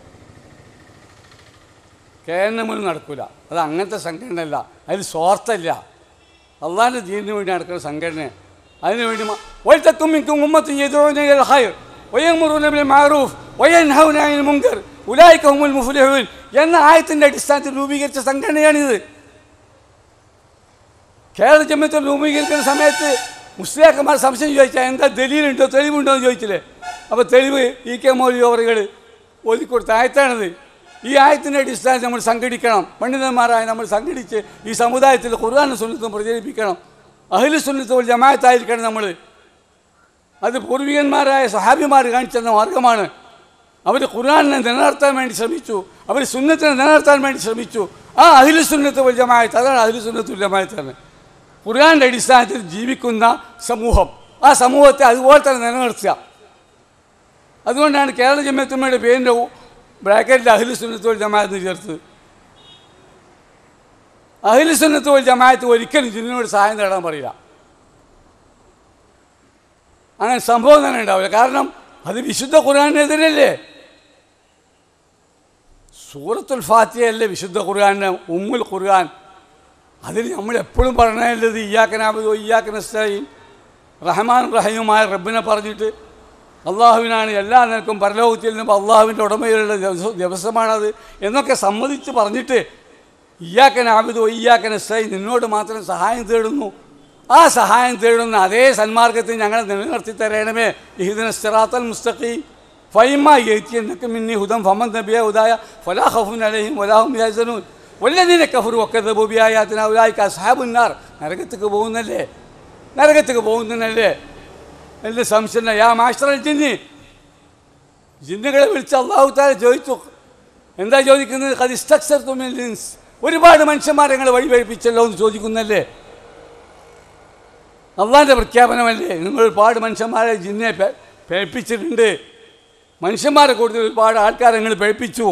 Speaker 1: കെ എൻ എമ്മിൽ നടക്കൂല അത് അങ്ങനത്തെ സംഘടനയല്ല അതിൽ സ്വാർത്ഥമില്ല അള്ളാഹിൻ്റെ ദീനിന് വേണ്ടി നടക്കുന്ന സംഘടന അതിനു വേണ്ടി വൈത്തക്കും മിക്കും ഉമ്മത്തും ചെയ്തോനൽ ഹൈർ വയ്യമുറുന ബിൽ മാറൂഫ് വയൻഹൗന അനിൽ മുങ്കർ ഉലായിക ഹുമുൽ മുഫ്ലിഹൂൻ എന്ന ആയത്തിൻ്റെ അടിസ്ഥാനത്തിൽ രൂപീകരിച്ച സംഘടനയാണിത് കേരള ജമ്യത്തിൽ രൂപീകരിക്കുന്ന സമയത്ത് മുസ്ലിയാക്കന്മാർ സംശയം ചോദിച്ചാൽ എന്താ ദലീലുണ്ടോ തെളിവുണ്ടോ എന്ന് ചോദിച്ചില്ലേ അപ്പോൾ തെളിവ് ഇ കെ മൗലി ഓവറുകൾ ഒതുക്കൊടുത്ത ആയത്താണിത് ഈ ആയത്തിൻ്റെ അടിസ്ഥാനത്തിൽ നമ്മൾ സംഘടിക്കണം പണ്ഡിതന്മാരായ നമ്മൾ സംഘടിച്ച് ഈ സമുദായത്തിൽ ഖുർആാനും സുന്നത്തും പ്രചരിപ്പിക്കണം അഹിൽ സുന്നത്ത് ഒരു ജമായത്തായിരിക്കണം നമ്മൾ അത് പൂർവികന്മാരായ സഹാബിമാർ കാണിച്ചെന്ന മാർഗമാണ് അവർ ഖുർആാനിനെ നിലനിർത്താൻ വേണ്ടി ശ്രമിച്ചു അവർ സുന്നത്തിനെ നിലനിർത്താൻ വേണ്ടി ശ്രമിച്ചു ആ അഹിൽ സുന്നത്ത് ഒരു ജമായത്ത് അതാണ് അഹിൽ സുന്നത്ത് ഒരു ജമായത്താണ് ഖുർആാൻ്റെ അടിസ്ഥാനത്തിൽ ജീവിക്കുന്ന സമൂഹം ആ സമൂഹത്തെ അതുപോലെ തന്നെ നിലനിർത്തുക അതുകൊണ്ടാണ് കേരള ജമ്യത്തുമ്മയുടെ പേരിൻ്റെ ബ്രാക്കറ്റിൽ അഹിൽ സുന്നത്ത് ഒരു ജമാഅത്ത് ചേർത്തത് അഹിൽ സുന്നത്ത് ഒരു ജമാഅത്ത് ഒരിക്കലും ജിന്നിനോട് സഹായം തേടാൻ പറയില്ല അങ്ങനെ സംഭവം തന്നെ ഉണ്ടാവില്ല കാരണം അത് വിശുദ്ധ ഖുർആാനെതിരല്ലേ സൂറത്തുൽ ഫാത്തിയല്ലേ വിശുദ്ധ ഖുർആാനെ ഉമ്മുൽ ഖുർആൻ അതിൽ നമ്മൾ എപ്പോഴും പറഞ്ഞത് ഇയ്യാക്കനാബുദോ ഇയ്യാക്കനസ്തയും റഹ്മാൻ റഹീമുമായ റബ്ബിനെ പറഞ്ഞിട്ട് അള്ളാഹുവിനാണ് എല്ലാ നിലക്കും പരലോകത്തിൽ നിന്നും അള്ളാഹുവിൻ്റെ ഉടമയിലുള്ള ദിവസ- ദിവസമാണത് എന്നൊക്കെ സമ്മതിച്ച് പറഞ്ഞിട്ട് ഇയ്യാക്കൻ ആബിദോ ഇയ്യാക്കൻ എസ്ഐ നിന്നോട് മാത്രം സഹായം തേടുന്നു ആ സഹായം തേടുന്ന അതേ സന്മാർഗത്തിൽ ഞങ്ങളെ നിലനിർത്തി തരണമേ ഇഹിദിന സിറാത്തൽ മുസ്തഖീം ഫൈമ യത്തിയന്നക്ക് മിന്നി ഹുദം ഫമൻ നബിയ ഉദായ ഫലാ ഖഫുൻ അലൈഹിം വലാഹും യഹ്സനൂൻ വല്ലദീന കഫറു വക്കദബു ബിആയാതിന ഉലൈക അസ്ഹാബുൻ നാർ നരകത്തേക്ക് പോകുന്നല്ലേ നരകത്തേക്ക് പോകുന്നല്ലേ എൻ്റെ സംശയം യാ മാസ്റ്റർ ജിന്നി ജിന്നുകളെ വിളിച്ച് അള്ളാഹു താല ചോദിച്ചു എന്താ ചോദിക്കുന്നത് കതിസ്റ്റക്സർത്തുമിൽ ഒരുപാട് മനുഷ്യന്മാരെ നിങ്ങൾ വഴി പഠിപ്പിച്ചല്ലോ എന്ന് ചോദിക്കുന്നല്ലേ അള്ളാൻ്റെ പ്രഖ്യാപനമല്ലേ നിങ്ങൾ ഒരുപാട് മനുഷ്യന്മാരെ ജിന്നെ പേ- പേപ്പിച്ചിട്ടുണ്ട് മനുഷ്യന്മാരെ കൂടുതൽ ഒരുപാട് ആൾക്കാരെ നിങ്ങൾ പേപ്പിച്ചു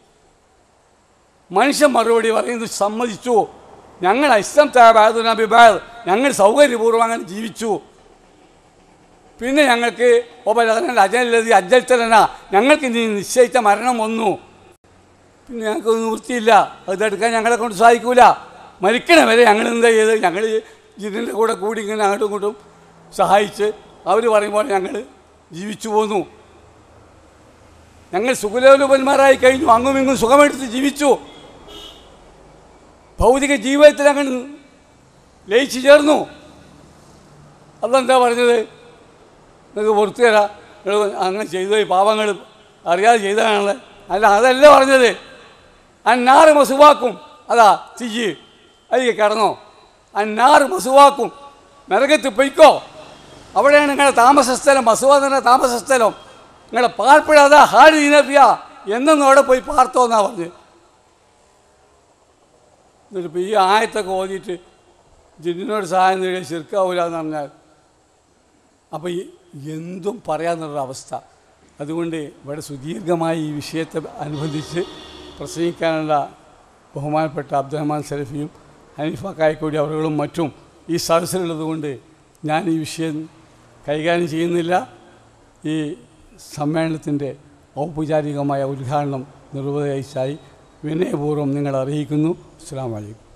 Speaker 1: മനുഷ്യൻ മറുപടി പറയുന്നത് സമ്മതിച്ചു ഞങ്ങൾ ഇസ്ലാം താബാദുനബിബാദ് ഞങ്ങൾ സൗകര്യപൂർവ്വം അങ്ങനെ ജീവിച്ചു പിന്നെ ഞങ്ങൾക്ക് ഒബലകനല്ല അജലതി അജൽത്തലന ഞങ്ങൾക്ക് നീ നിശ്ചയിച്ച മരണം വന്നു പിന്നെ ഞങ്ങൾക്ക് നിവൃത്തിയില്ല അത് എടുക്കാൻ ഞങ്ങളെ കൊണ്ട് സാധിക്കൂല മരിക്കണ വരെ ഞങ്ങൾ എന്താ ചെയ്ത് ഞങ്ങൾ ഇതിൻ്റെ കൂടെ കൂടി ഇങ്ങനെ അങ്ങോട്ടും ഇങ്ങോട്ടും സഹായിച്ച് അവർ പറയുമ്പോൾ ഞങ്ങൾ ജീവിച്ചു പോന്നു ഞങ്ങൾ സുഖലോലുപന്മാരായി കഴിഞ്ഞു അങ്ങും ഇങ്ങും സുഖമെടുത്ത് ജീവിച്ചു ഭൗതിക ജീവിതത്തിൽ അങ്ങ് ലയിച്ചു ചേർന്നു അതെന്താ പറഞ്ഞത് നിങ്ങൾക്ക് പുറത്തു തരാം നിങ്ങൾ അങ്ങനെ ചെയ്തു പോയി പാവങ്ങൾ അറിയാതെ ചെയ്തതാണല്ലേ അല്ല അതല്ല പറഞ്ഞത് അന്നാറ് മസുവാക്കും അതാ തിയ്യ് അതിൽ കിടന്നോ അന്നാറ് മസുവാക്കും നരകത്ത് പൊയ്ക്കോ അവിടെയാണ് നിങ്ങളുടെ താമസ സ്ഥലം മസുവ എന്ന് പറഞ്ഞ താമസ സ്ഥലം നിങ്ങളുടെ പാർപ്പിട അതാ ഹാരി ദിനപ്പിയ എന്നൊന്നും അവിടെ പോയി പാർത്തോ എന്നാ പറഞ്ഞ് എന്നിട്ടിപ്പോൾ ഈ ആയത്തൊക്കെ ഓതിയിട്ട് ജിന്നിനോട് സഹായം നേടിയ ശിർക്കാവൂല എന്ന് പറഞ്ഞാൽ അപ്പോൾ ഈ എന്തും പറയാമെന്നുള്ള അവസ്ഥ അതുകൊണ്ട് ഇവിടെ സുദീർഘമായി ഈ വിഷയത്തെ അനുബന്ധിച്ച് പ്രസംഗിക്കാനുള്ള ബഹുമാനപ്പെട്ട അബ്ദുറഹ്മാൻ സലഫിയും ഹനീഫ കായക്കോടി അവர்களுം മറ്റും ഈ സദസ്സിലുള്ളതുകൊണ്ട് ഞാൻ ഈ വിഷയം കൈകാര്യം ചെയ്യുന്നില്ല ഈ സമ്മേളനത്തിൻ്റെ ഔപചാരികമായ ഉദ്ഘാടനം നിർവഹിച്ചായി വിനയപൂർവ്വം നിങ്ങൾ അറിയിക്കുന്നു അസ്സാം വലൈക്കും